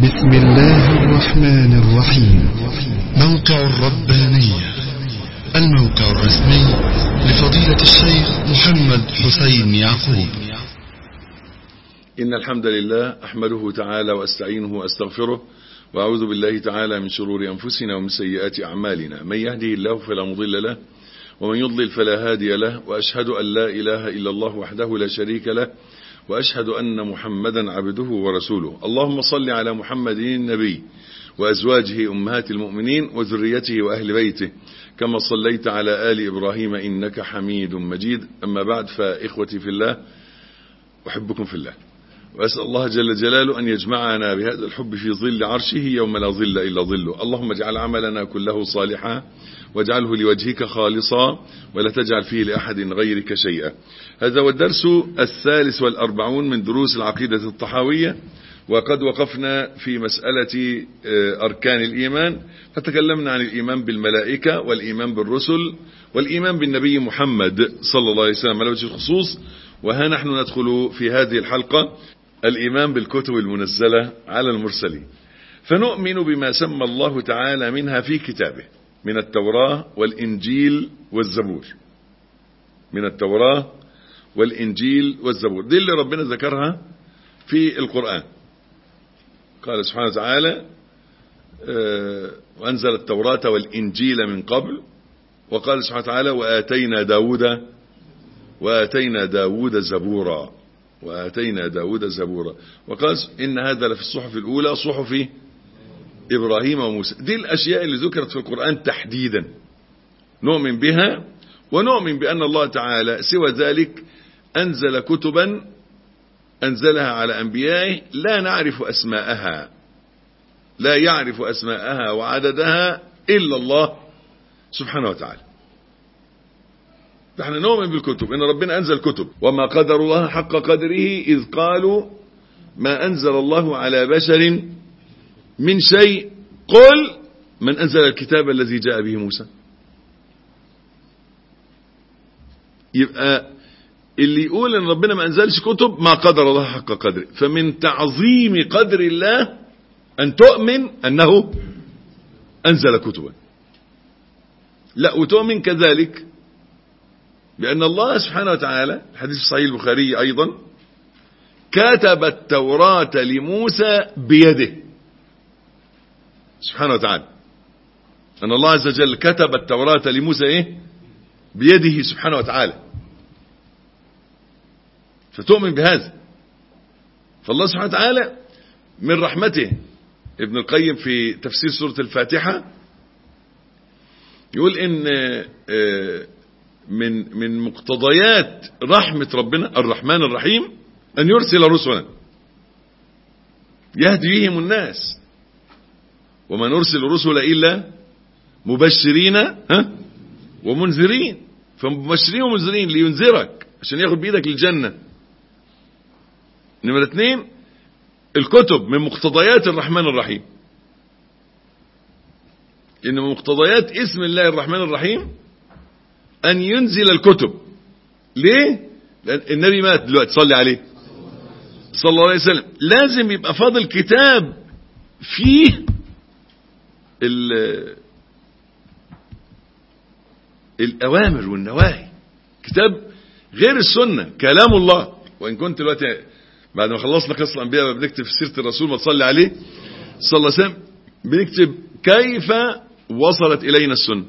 بسم الله الرحمن الرحيم موقع الربانية الموقع الرسمي لفضيلة الشيخ محمد حسين يعقوب إن الحمد لله أحمده تعالى وأستعينه وأستغفره وأعوذ بالله تعالى من شرور أنفسنا ومن سيئات أعمالنا من يهده الله فلا مضل له ومن يضلل فلا هادي له وأشهد أن لا إله إلا الله وحده لا شريك له وأشهد أن محمدا عبده ورسوله اللهم صل على محمد النبي وأزواجه أمهات المؤمنين وذريته وأهل بيته كما صليت على آل إبراهيم إنك حميد مجيد أما بعد فإخوتي في الله أحبكم في الله وأسأل الله جل جلاله أن يجمعنا بهذا الحب في ظل عرشه يوم لا ظل إلا ظله اللهم اجعل عملنا كله صالحا واجعله لوجهك خالصا ولا تجعل فيه لأحد غيرك شيئا هذا هو الدرس الثالث والأربعون من دروس العقيدة الطحاوية وقد وقفنا في مسألة أركان الإيمان فتكلمنا عن الإيمان بالملائكة والإيمان بالرسل والإيمان بالنبي محمد صلى الله عليه وسلم على وجه الخصوص وها نحن ندخل في هذه الحلقة الإيمان بالكتب المنزلة على المرسلين فنؤمن بما سمى الله تعالى منها في كتابه من التوراة والإنجيل والزبور من التوراة والإنجيل والزبور دي اللي ربنا ذكرها في القرآن قال سبحانه وتعالى وأنزل التوراة والإنجيل من قبل وقال سبحانه وتعالى وآتينا داود وآتينا داود زبورا وآتينا داود زبورا وقال إن هذا لفي الصحف الأولى صحف إبراهيم وموسى دي الأشياء اللي ذكرت في القرآن تحديدا نؤمن بها ونؤمن بأن الله تعالى سوى ذلك أنزل كتبا أنزلها على أنبيائه لا نعرف أسماءها لا يعرف أسماءها وعددها إلا الله سبحانه وتعالى نحن نؤمن بالكتب إن ربنا أنزل كتب وما قدر الله حق قدره إذ قالوا ما أنزل الله على بشر من شيء قل من أنزل الكتاب الذي جاء به موسى يبقى اللي يقول ان ربنا ما انزلش كتب ما قدر الله حق قدره فمن تعظيم قدر الله ان تؤمن انه انزل كتبا لا وتؤمن كذلك بان الله سبحانه وتعالى الحديث في صحيح البخاري ايضا كتب التوراة لموسى بيده سبحانه وتعالى ان الله عز وجل كتب التوراة لموسى ايه بيده سبحانه وتعالى فتؤمن بهذا فالله سبحانه وتعالى من رحمته ابن القيم في تفسير سورة الفاتحة يقول ان من من مقتضيات رحمة ربنا الرحمن الرحيم ان يرسل رسلا يهدي بهم الناس وما نرسل رسل الا مبشرين ها ومنذرين فمبشرين ومنذرين لينذرك عشان ياخد بايدك الجنه نمرة اثنين الكتب من مقتضيات الرحمن الرحيم ان من مقتضيات اسم الله الرحمن الرحيم ان ينزل الكتب ليه لان النبي مات دلوقتي صلي عليه صلى الله عليه وسلم لازم يبقى فاضل كتاب فيه الاوامر والنواهي كتاب غير السنة كلام الله وان كنت دلوقتي بعد ما خلصنا قصة الأنبياء بنكتب في سيرة الرسول ما تصلي عليه صلى الله عليه وسلم بنكتب كيف وصلت إلينا السنة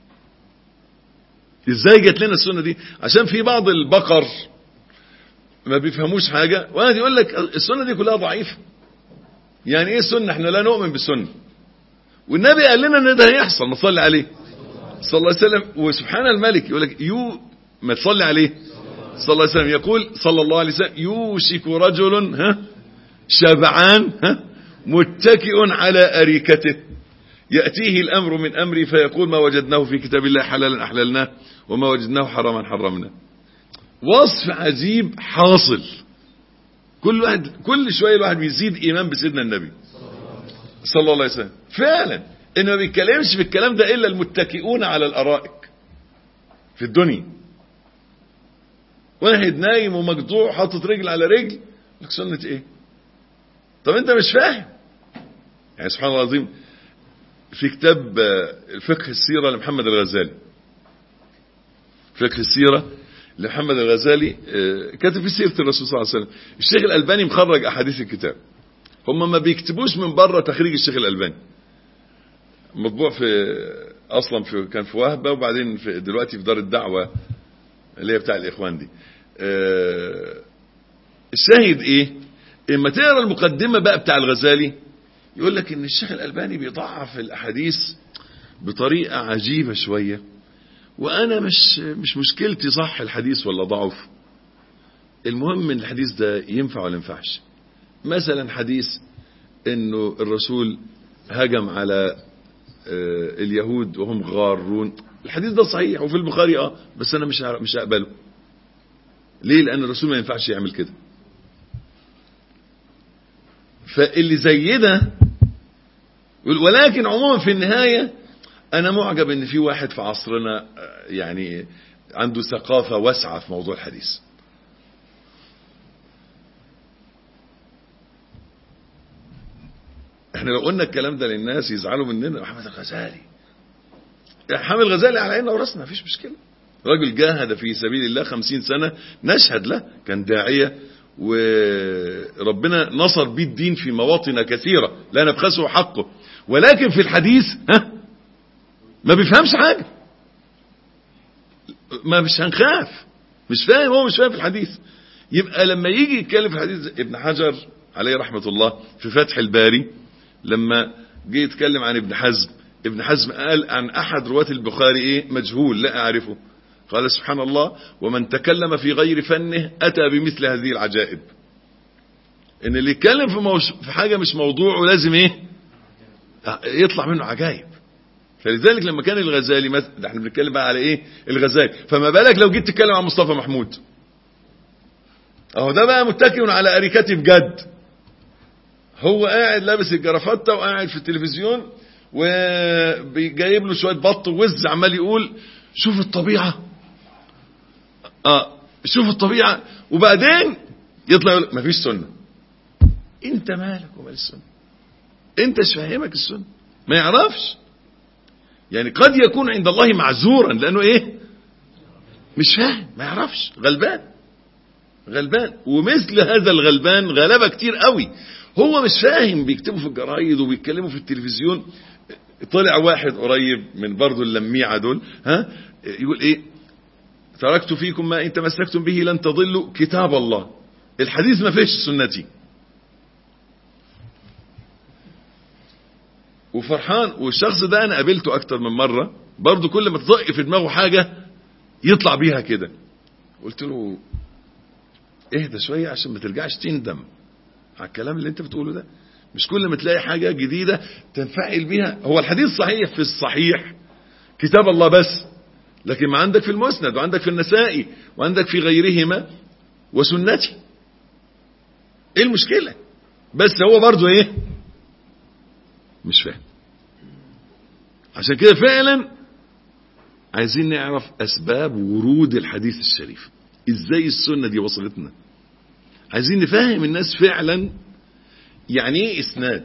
ازاي جت لنا السنة دي عشان في بعض البقر ما بيفهموش حاجة واحد يقول لك السنة دي كلها ضعيفة يعني ايه السنة احنا لا نؤمن بالسنة والنبي قال لنا ان ده هيحصل ما تصلي عليه صلى الله عليه وسلم وسبحان الملك يقول لك يو ما تصلي عليه صلى الله عليه وسلم يقول صلى الله عليه وسلم يوشك رجل ها شبعان ها متكئ على أريكته يأتيه الأمر من أمري فيقول ما وجدناه في كتاب الله حلالا أحللناه وما وجدناه حراما حرمناه وصف عجيب حاصل كل واحد كل شوية الواحد بيزيد إيمان بسيدنا النبي صلى الله عليه وسلم فعلا إنه ما بيتكلمش في الكلام ده إلا المتكئون على الأرائك في الدنيا واحد نايم ومقطوع حاطط رجل على رجل لك سنة ايه طب انت مش فاهم يعني سبحان الله العظيم في كتاب فقه السيرة لمحمد الغزالي فقه السيرة لمحمد الغزالي كاتب في سيرة الرسول صلى الله عليه وسلم الشيخ الألباني مخرج أحاديث الكتاب هم ما بيكتبوش من بره تخريج الشيخ الألباني مطبوع في اصلا في كان في وهبه وبعدين في دلوقتي في دار الدعوه اللي هي بتاع الاخوان دي أه الشاهد ايه اما تقرا المقدمه بقى بتاع الغزالي يقول لك ان الشيخ الالباني بيضعف الاحاديث بطريقه عجيبه شويه وانا مش مش مشكلتي صح الحديث ولا ضعف المهم ان الحديث ده ينفع ولا ينفعش مثلا حديث انه الرسول هجم على اليهود وهم غارون الحديث ده صحيح وفي البخاري اه بس انا مش مش هقبله ليه لان الرسول ما ينفعش يعمل كده فاللي زي ده ولكن عموما في النهاية انا معجب ان في واحد في عصرنا يعني عنده ثقافة واسعة في موضوع الحديث احنا لو قلنا الكلام ده للناس يزعلوا مننا محمد الغزالي محمد الغزالي على عيننا وراسنا مفيش مشكله راجل جاهد في سبيل الله خمسين سنة نشهد له كان داعية وربنا نصر بيه الدين في مواطن كثيرة لا نبخسه حقه ولكن في الحديث ها ما بيفهمش حاجة ما مش هنخاف مش فاهم هو مش فاهم في الحديث يبقى لما يجي يتكلم في الحديث ابن حجر عليه رحمة الله في فتح الباري لما جه يتكلم عن ابن حزم ابن حزم قال عن احد رواة البخاري ايه مجهول لا اعرفه قال سبحان الله ومن تكلم في غير فنه اتى بمثل هذه العجائب ان اللي يتكلم في, موش... في حاجة مش موضوعه لازم ايه يطلع منه عجائب فلذلك لما كان الغزالي مثلا ده احنا بنتكلم بقى على ايه الغزالي فما بالك لو جيت تتكلم عن مصطفى محمود اهو ده بقى متكئ على اريكتي بجد هو قاعد لابس الجرافته وقاعد في التلفزيون وجايب له شويه بط ووز عمال يقول شوف الطبيعه اه شوف الطبيعه وبعدين يطلع يقول مفيش سنه انت مالك ومال السنه انت مش فاهمك السنه ما يعرفش يعني قد يكون عند الله معذورا لانه ايه مش فاهم ما يعرفش غلبان غلبان ومثل هذا الغلبان غلبة كتير قوي هو مش فاهم بيكتبوا في الجرايد وبيتكلموا في التلفزيون طلع واحد قريب من برضه اللميعة دول ها يقول ايه تركت فيكم ما ان تمسكتم به لن تضلوا كتاب الله الحديث ما فيش سنتي وفرحان والشخص ده انا قابلته اكتر من مرة برضه كل ما تطق في دماغه حاجة يطلع بيها كده قلت له اهدى شوية عشان ما ترجعش تندم على الكلام اللي انت بتقوله ده مش كل ما تلاقي حاجة جديدة تنفعل بيها هو الحديث صحيح في الصحيح كتاب الله بس لكن ما عندك في المسند وعندك في النسائي وعندك في غيرهما وسنتي ايه المشكلة بس هو برضو ايه مش فاهم عشان كده فعلا عايزين نعرف اسباب ورود الحديث الشريف ازاي السنة دي وصلتنا عايزين نفهم الناس فعلا يعني ايه اسناد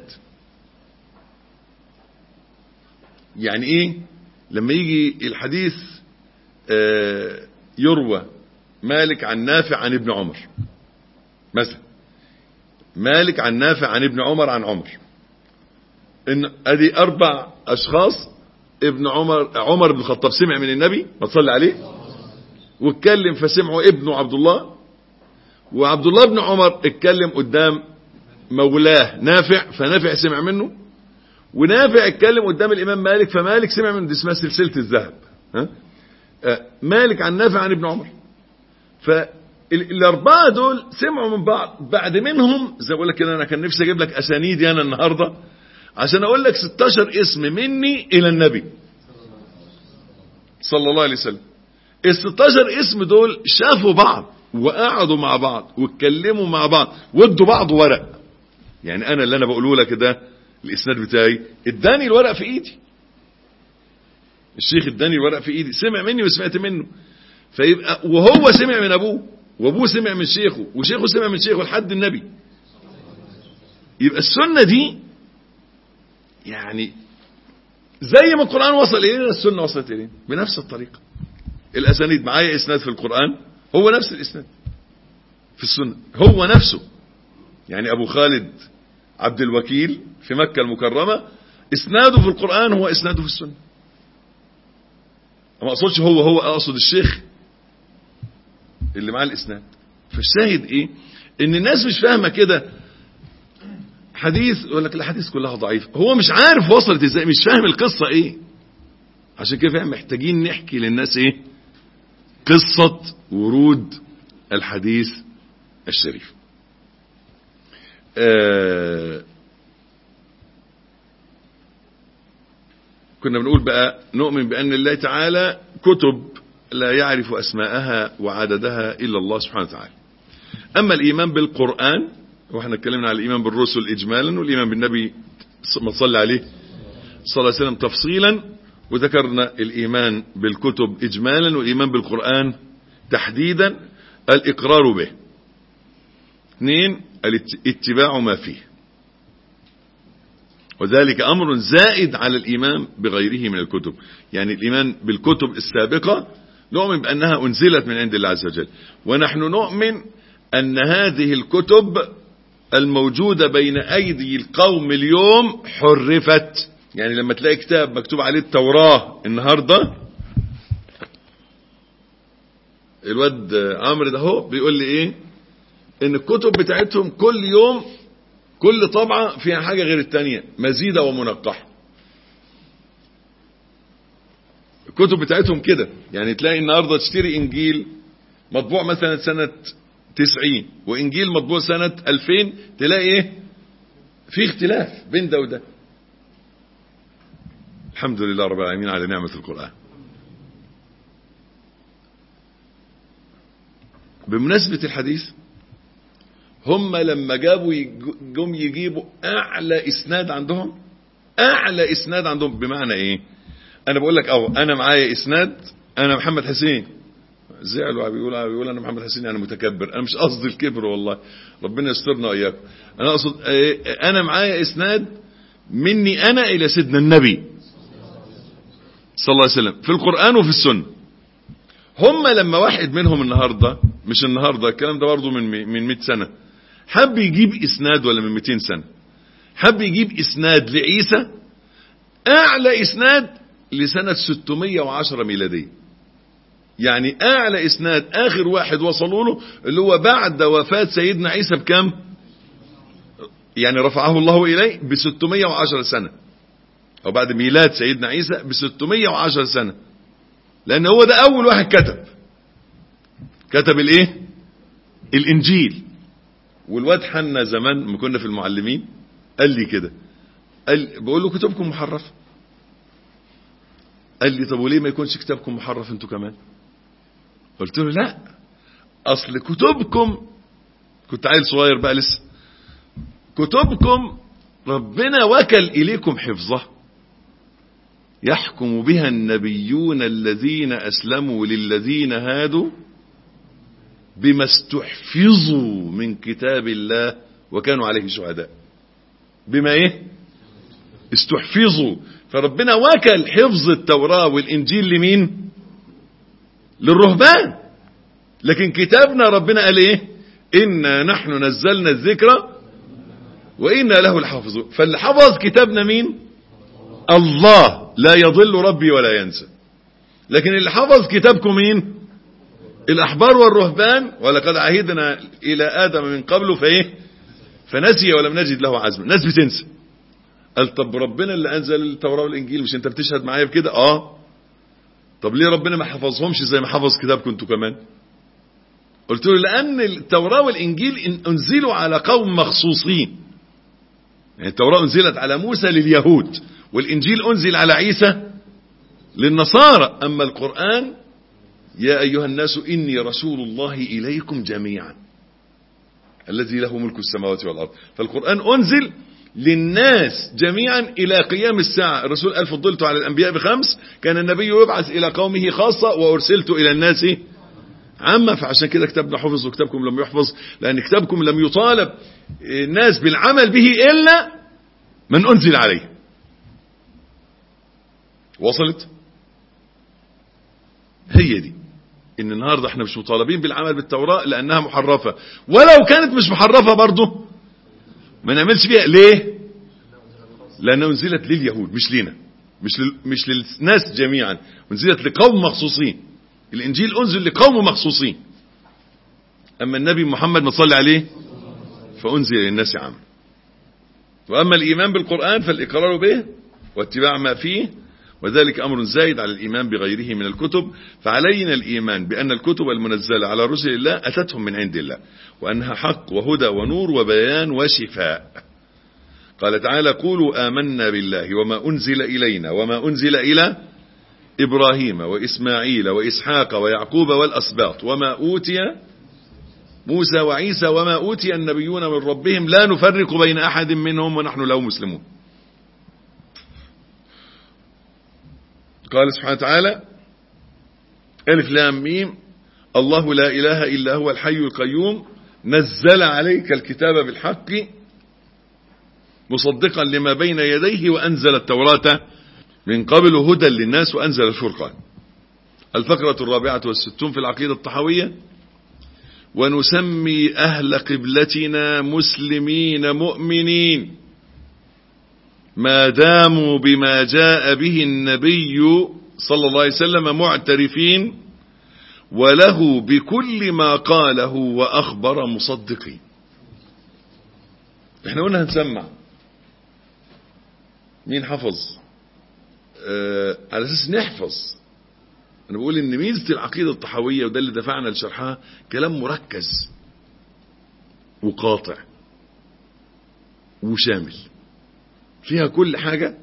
يعني ايه لما يجي الحديث آه يروى مالك عن نافع عن ابن عمر مثلا مالك عن نافع عن ابن عمر عن عمر ان ادي اربع اشخاص ابن عمر عمر بن الخطاب سمع من النبي ما تصلي عليه واتكلم فسمعه ابنه عبد الله وعبد الله بن عمر اتكلم قدام مولاه نافع فنافع سمع منه ونافع اتكلم قدام الامام مالك فمالك سمع منه دي اسمها سلسله الذهب ها آه مالك عن نافع عن ابن عمر فالاربعه دول سمعوا من بعض بعد منهم زي بقول لك كده انا كان نفسي اجيب لك اسانيدي انا النهارده عشان اقول لك 16 اسم مني الى النبي صلى الله عليه وسلم ال 16 اسم دول شافوا بعض وقعدوا مع بعض واتكلموا مع بعض وادوا بعض ورق يعني انا اللي انا بقوله لك ده الاسناد بتاعي اداني الورق في ايدي الشيخ اداني الورق في ايدي سمع مني وسمعت منه فيبقى وهو سمع من ابوه وابوه سمع من شيخه وشيخه سمع من شيخه لحد النبي يبقى السنه دي يعني زي ما القرآن وصل إلينا السنة وصلت إلينا بنفس الطريقة الأسانيد معايا إسناد في القرآن هو نفس الإسناد في السنة هو نفسه يعني أبو خالد عبد الوكيل في مكة المكرمة إسناده في القرآن هو إسناده في السنة ما أقصدش هو هو أقصد الشيخ اللي معاه الإسناد فالشاهد إيه إن الناس مش فاهمة كده حديث يقول لك الأحاديث كلها ضعيفة هو مش عارف وصلت إزاي مش فاهم القصة إيه عشان كده فاهم محتاجين نحكي للناس إيه قصة ورود الحديث الشريف آه كنا بنقول بقى نؤمن بأن الله تعالى كتب لا يعرف أسماءها وعددها إلا الله سبحانه وتعالى أما الإيمان بالقرآن واحنا اتكلمنا على الإيمان بالرسل إجمالا والإيمان بالنبي ما تصلي عليه صلى الله عليه وسلم تفصيلا وذكرنا الإيمان بالكتب إجمالا والإيمان بالقرآن تحديدا الإقرار به اثنين اتباع ما فيه وذلك أمر زائد على الإيمان بغيره من الكتب يعني الإيمان بالكتب السابقة نؤمن بأنها أنزلت من عند الله عز وجل ونحن نؤمن أن هذه الكتب الموجودة بين أيدي القوم اليوم حرفت يعني لما تلاقي كتاب مكتوب عليه التوراة النهاردة الواد عمرو ده هو بيقول لي ايه ان الكتب بتاعتهم كل يوم كل طبعة فيها حاجة غير التانية مزيدة ومنقحة الكتب بتاعتهم كده يعني تلاقي النهاردة تشتري انجيل مطبوع مثلا سنة 90 وانجيل مطبوع سنة 2000 تلاقي ايه في اختلاف بين ده وده الحمد لله رب العالمين على نعمة القرآن بمناسبة الحديث هم لما جابوا جم يجيبوا اعلى اسناد عندهم اعلى اسناد عندهم بمعنى ايه انا بقول لك اه انا معايا اسناد انا محمد حسين زعلوا بيقول بيقول انا محمد حسين انا متكبر انا مش قصدي الكبر والله ربنا يسترنا واياكم انا اقصد انا معايا اسناد مني انا الى سيدنا النبي صلى الله عليه وسلم في القران وفي السنه هم لما واحد منهم النهارده مش النهارده الكلام ده برضه من من 100 سنه حب يجيب اسناد ولا من 200 سنه حب يجيب اسناد لعيسى اعلى اسناد لسنه 610 ميلاديه يعني اعلى اسناد اخر واحد وصلوا له اللي هو بعد وفاه سيدنا عيسى بكام يعني رفعه الله اليه ب 610 سنه او بعد ميلاد سيدنا عيسى ب 610 سنه لان هو ده اول واحد كتب كتب الايه الانجيل والواد حنا زمان ما كنا في المعلمين قال لي كده قال بقول له كتبكم محرفه قال لي طب وليه ما يكونش كتابكم محرف انتوا كمان قلت له لا اصل كتبكم كنت عيل صغير بقى لسه كتبكم ربنا وكل اليكم حفظها يحكم بها النبيون الذين اسلموا للذين هادوا بما استحفظوا من كتاب الله وكانوا عليه شهداء بما ايه استحفظوا فربنا وكل حفظ التوراة والانجيل لمين للرهبان لكن كتابنا ربنا قال ايه انا نحن نزلنا الذكر وانا له الحافظون فاللي حفظ كتابنا مين الله لا يضل ربي ولا ينسى لكن اللي حفظ كتابكم مين الاحبار والرهبان ولقد عهدنا الى ادم من قبل فايه فنسي ولم نجد له عزما ناس بتنسى قال طب ربنا اللي انزل التوراه والانجيل مش انت بتشهد معايا بكده اه طب ليه ربنا ما حفظهمش زي ما حفظ كتابكم انتوا كمان قلت له لان التوراه والانجيل انزلوا على قوم مخصوصين يعني التوراه انزلت على موسى لليهود والانجيل انزل على عيسى للنصارى اما القران يا ايها الناس اني رسول الله اليكم جميعا الذي له ملك السماوات والارض فالقران انزل للناس جميعا الى قيام الساعه الرسول قال فضلت على الانبياء بخمس كان النبي يبعث الى قومه خاصه وارسلت الى الناس عامة فعشان كده كتابنا حفظ وكتابكم لم يحفظ لأن كتابكم لم يطالب الناس بالعمل به إلا من أنزل عليه وصلت هي دي ان النهاردة احنا مش مطالبين بالعمل بالتوراة لانها محرفة ولو كانت مش محرفة برضه ما نعملش فيها ليه لانها انزلت لليهود مش لينا مش لل... مش للناس جميعا انزلت لقوم مخصوصين الانجيل انزل لقوم مخصوصين اما النبي محمد ما صلى عليه فانزل للناس عام واما الايمان بالقران فالاقرار به واتباع ما فيه وذلك امر زايد على الايمان بغيره من الكتب فعلينا الايمان بان الكتب المنزله على رسل الله اتتهم من عند الله وانها حق وهدى ونور وبيان وشفاء قال تعالى قولوا آمنا بالله وما أنزل إلينا وما أنزل إلى إبراهيم وإسماعيل وإسحاق ويعقوب والأسباط وما أوتي موسى وعيسى وما أوتي النبيون من ربهم لا نفرق بين أحد منهم ونحن له مسلمون قال سبحانه وتعالى ألف لام ميم الله لا إله إلا هو الحي القيوم نزل عليك الكتاب بالحق مصدقا لما بين يديه وأنزل التوراة من قبل هدى للناس وأنزل الفرقان الفقرة الرابعة والستون في العقيدة الطحوية ونسمي أهل قبلتنا مسلمين مؤمنين ما داموا بما جاء به النبي صلى الله عليه وسلم معترفين وله بكل ما قاله وأخبر مصدقين احنا قلنا هنسمع مين حفظ آه على اساس نحفظ انا بقول ان ميزه العقيده الطحاويه وده اللي دفعنا لشرحها كلام مركز وقاطع وشامل فيها كل حاجه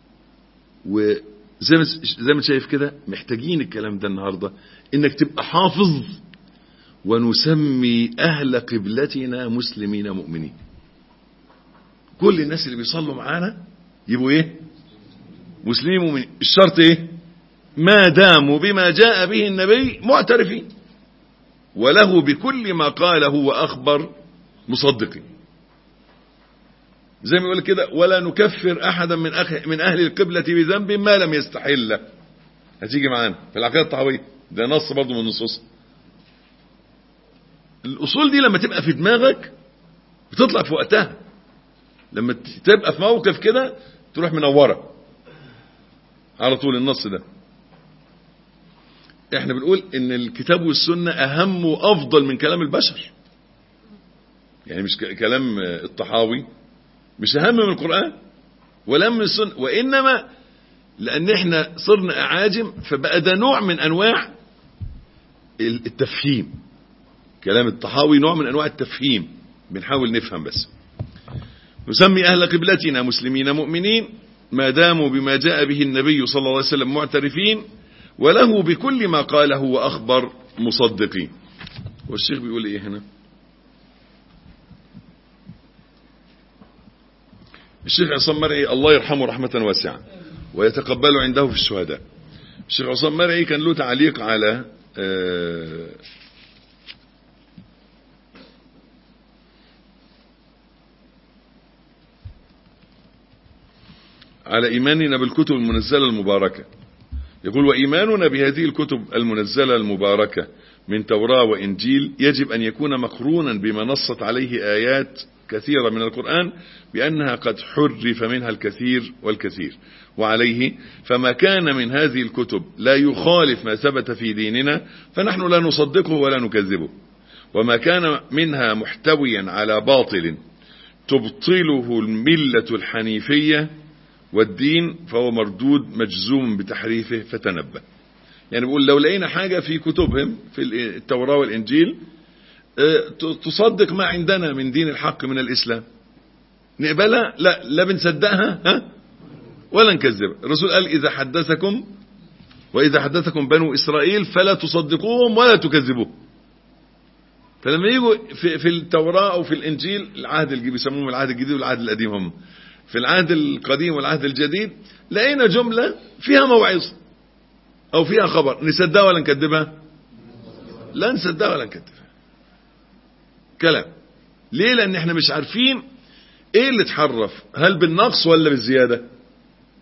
وزي ما زي ما شايف كده محتاجين الكلام ده النهارده انك تبقى حافظ ونسمي اهل قبلتنا مسلمين مؤمنين كل الناس اللي بيصلوا معانا يبقوا ايه مسلمين مؤمنين الشرط ايه ما داموا بما جاء به النبي معترفين وله بكل ما قاله واخبر مصدقين زي ما يقول كده ولا نكفر احدا من أخ من اهل القبلة بذنب ما لم يستحل هتيجي معانا في العقيده الطحاويه ده نص برضه من النصوص الاصول دي لما تبقى في دماغك بتطلع في وقتها لما تبقى في موقف كده تروح منوره على طول النص ده احنا بنقول ان الكتاب والسنة اهم وافضل من كلام البشر يعني مش كلام الطحاوي مش اهم من القرآن ولا من السنة وانما لان احنا صرنا اعاجم فبقى ده نوع من انواع التفهيم كلام الطحاوي نوع من انواع التفهيم بنحاول نفهم بس نسمي أهل قبلتنا مسلمين مؤمنين ما داموا بما جاء به النبي صلى الله عليه وسلم معترفين وله بكل ما قاله وأخبر مصدقين والشيخ بيقول إيه هنا الشيخ عصام مرعي الله يرحمه رحمة واسعة ويتقبل عنده في الشهداء الشيخ عصام مرعي كان له تعليق على آه على إيماننا بالكتب المنزلة المباركة يقول وإيماننا بهذه الكتب المنزلة المباركة من توراة وإنجيل يجب أن يكون مقرونا بما نصت عليه آيات كثيرة من القرآن بأنها قد حرف منها الكثير والكثير وعليه فما كان من هذه الكتب لا يخالف ما ثبت في ديننا فنحن لا نصدقه ولا نكذبه وما كان منها محتويا على باطل تبطله الملة الحنيفية والدين فهو مردود مجزوم بتحريفه فتنبه يعني بقول لو لقينا حاجة في كتبهم في التوراة والإنجيل تصدق ما عندنا من دين الحق من الإسلام نقبلها لا لا بنصدقها ها ولا نكذبها الرسول قال إذا حدثكم وإذا حدثكم بنو إسرائيل فلا تصدقوهم ولا تكذبوهم فلما يجوا في, في التوراة أو في الإنجيل العهد اللي بيسموهم العهد الجديد والعهد القديم هم في العهد القديم والعهد الجديد لقينا جملة فيها موعظة أو فيها خبر نصدقها ولا نكذبها لا نصدقها ولا نكذبها كلام ليه لأن احنا مش عارفين ايه اللي اتحرف هل بالنقص ولا بالزيادة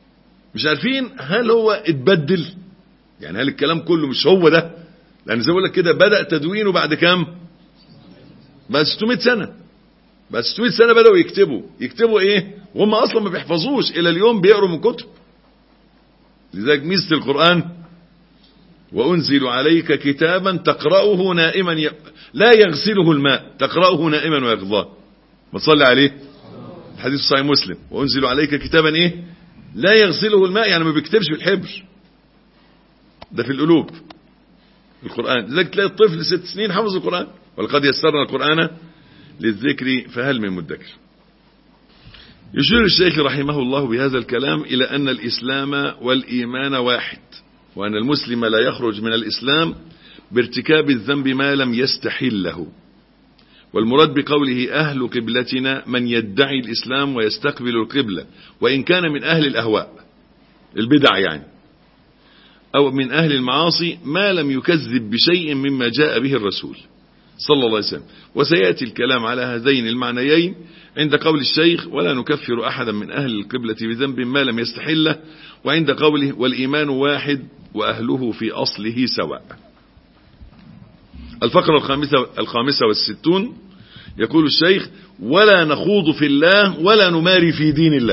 مش عارفين هل هو اتبدل يعني هل الكلام كله مش هو ده لان زي ما بقول لك كده بدا تدوينه بعد كام بعد 600 سنه بعد 600 سنه بداوا يكتبوا يكتبوا ايه وهم اصلا ما بيحفظوش الى اليوم بيقروا من كتب لذلك ميزه القران وانزل عليك كتابا تقراه نائما ي... لا يغسله الماء تقراه نائما ويقضاه ما تصلي عليه الحديث صحيح مسلم وانزل عليك كتابا ايه لا يغسله الماء يعني ما بيكتبش بالحبر ده في القلوب القرآن لذلك تلاقي الطفل ست سنين حفظ القرآن ولقد يسرنا القرآن للذكر فهل من مدكر يشير الشيخ رحمه الله بهذا الكلام إلى أن الإسلام والإيمان واحد وأن المسلم لا يخرج من الإسلام بارتكاب الذنب ما لم يستحله والمراد بقوله أهل قبلتنا من يدعي الإسلام ويستقبل القبلة وإن كان من أهل الأهواء البدع يعني أو من أهل المعاصي ما لم يكذب بشيء مما جاء به الرسول صلى الله عليه وسلم وسيأتي الكلام على هذين المعنيين عند قول الشيخ ولا نكفر أحدا من أهل القبلة بذنب ما لم يستحله وعند قوله والإيمان واحد وأهله في أصله سواء الفقرة الخامسة, الخامسة والستون يقول الشيخ ولا نخوض في الله ولا نماري في دين الله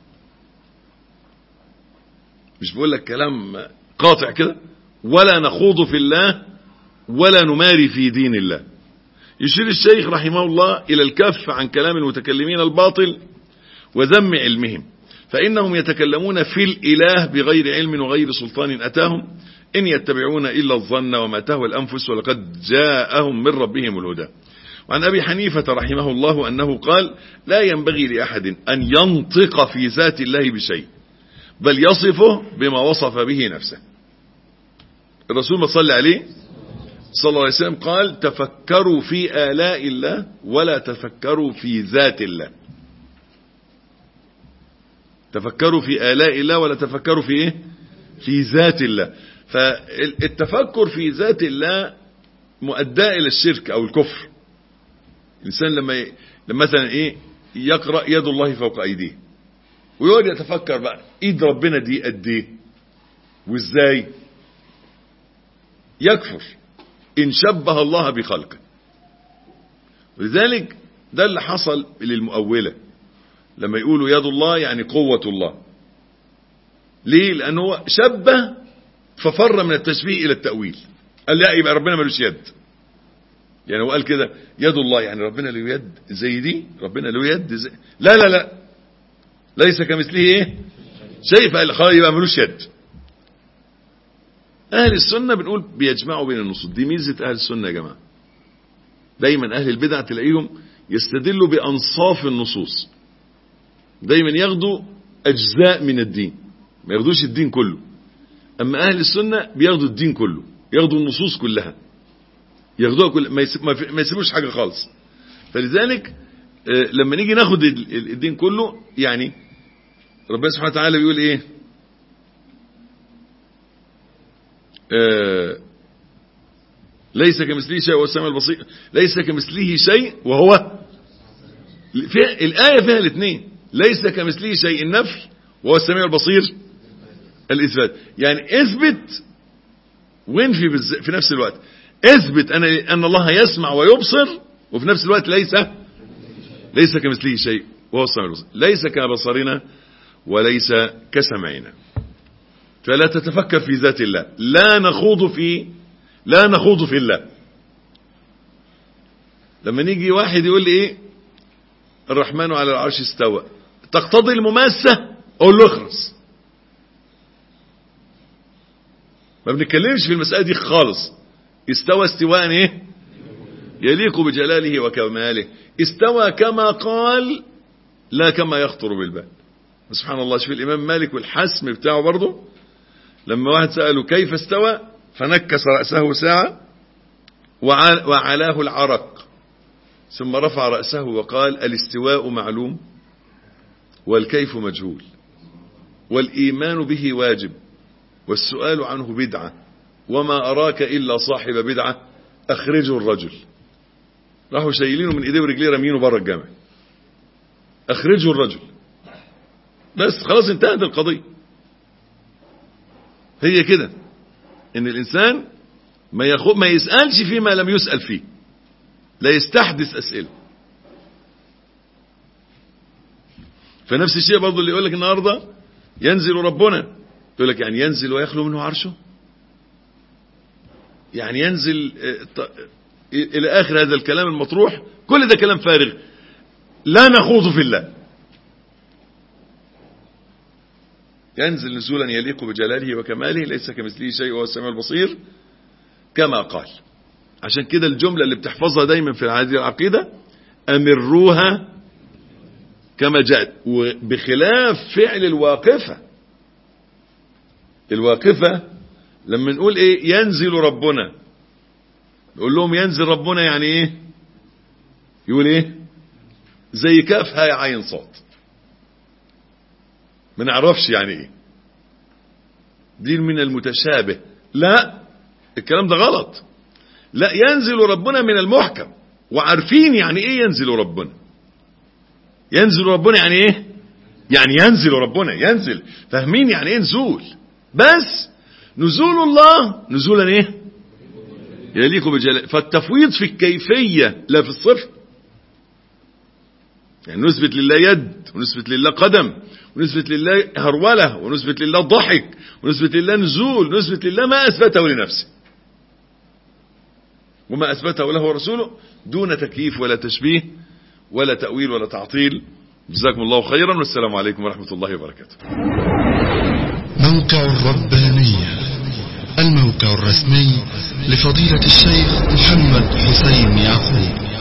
مش بقول لك كلام قاطع كده ولا نخوض في الله ولا نماري في دين الله يشير الشيخ رحمه الله إلى الكف عن كلام المتكلمين الباطل وذم علمهم فإنهم يتكلمون في الإله بغير علم وغير سلطان أتاهم إن يتبعون إلا الظن وما تهوى الأنفس ولقد جاءهم من ربهم الهدى وعن أبي حنيفة رحمه الله أنه قال لا ينبغي لأحد أن ينطق في ذات الله بشيء بل يصفه بما وصف به نفسه الرسول ما صلى عليه صلى الله عليه وسلم قال تفكروا في آلاء الله ولا تفكروا في ذات الله تفكروا في آلاء الله ولا تفكروا في ايه في ذات الله فالتفكر في ذات الله مؤدى الى الشرك او الكفر الانسان لما ي... لما مثلا ايه يقرا يد الله فوق ايديه ويقعد يتفكر بقى ايد ربنا دي قد ايه وازاي يكفر ان شبه الله بخلقه ولذلك ده اللي حصل للمؤوله لما يقولوا يد الله يعني قوة الله ليه لأنه هو شبه ففر من التشبيه إلى التأويل قال لا يبقى ربنا ملوش يد يعني هو قال كده يد الله يعني ربنا له يد زي دي ربنا له يد زي لا لا لا ليس كمثله ايه شيء فقال خلاص يبقى ملوش يد اهل السنة بنقول بيجمعوا بين النصوص دي ميزة اهل السنة يا جماعة دايما اهل البدع تلاقيهم يستدلوا بانصاف النصوص دايما ياخدوا اجزاء من الدين ما ياخدوش الدين كله اما اهل السنة بياخدوا الدين كله ياخدوا النصوص كلها ياخدوها كل ما, يسيب ما يسيبوش حاجة خالص فلذلك لما نيجي ناخد الدين كله يعني ربنا سبحانه وتعالى بيقول ايه آه ليس كمثله شيء وهو السميع البصير ليس كمثله شيء وهو في الآية فيها الاثنين ليس كمثله شيء النفي وهو السميع البصير الإثبات يعني اثبت وانفي في نفس الوقت اثبت أن, أن الله يسمع ويبصر وفي نفس الوقت ليس ليس كمثله شيء وهو السميع البصير ليس كبصرنا وليس كسمعنا فلا تتفكر في ذات الله لا نخوض في لا نخوض في الله لما نيجي واحد يقول لي ايه الرحمن على العرش استوى تقتضي المماسة اقول له اخرس ما بنتكلمش في المسألة دي خالص استوى استواء ايه يليق بجلاله وكماله استوى كما قال لا كما يخطر بالبال سبحان الله شوف الامام مالك والحسم بتاعه برضه لما واحد سأله كيف استوى فنكس رأسه ساعة وعلاه العرق ثم رفع رأسه وقال الاستواء معلوم والكيف مجهول والإيمان به واجب والسؤال عنه بدعة وما أراك إلا صاحب بدعة أخرجه الرجل راحوا شايلينه من إيديه ورجليه رامينه بره الجامع أخرجه الرجل بس خلاص انتهت القضية هي كده ان الانسان ما يخو ما يسالش فيما لم يسال فيه لا يستحدث اسئله فنفس الشيء برضه اللي يقول لك النهارده ينزل ربنا يقول لك يعني ينزل ويخلو منه عرشه يعني ينزل الى اخر هذا الكلام المطروح كل ده كلام فارغ لا نخوض في الله ينزل نزولا يليق بجلاله وكماله ليس كمثله شيء وهو السميع البصير كما قال عشان كده الجملة اللي بتحفظها دايما في هذه العقيدة أمروها كما جاءت وبخلاف فعل الواقفة الواقفة لما نقول ايه ينزل ربنا نقول لهم ينزل ربنا يعني ايه يقول ايه زي كاف هاي عين صاد ما نعرفش يعني ايه دين من المتشابه لا الكلام ده غلط لا ينزل ربنا من المحكم وعارفين يعني ايه ينزل ربنا ينزل ربنا يعني ايه يعني ينزل ربنا ينزل فاهمين يعني ايه نزول بس نزول الله نزولا ايه يليق بجلاله فالتفويض في الكيفية لا في الصفة يعني نثبت لله يد ونثبت لله قدم ونثبت لله هرولة ونثبت لله ضحك ونثبت لله نزول نثبت لله ما أثبته لنفسه وما أثبته له رسوله دون تكييف ولا تشبيه ولا تأويل ولا تعطيل جزاكم الله خيرا والسلام عليكم ورحمة الله وبركاته موقع الربانية الموقع الرسمي لفضيلة الشيخ محمد حسين يعقوب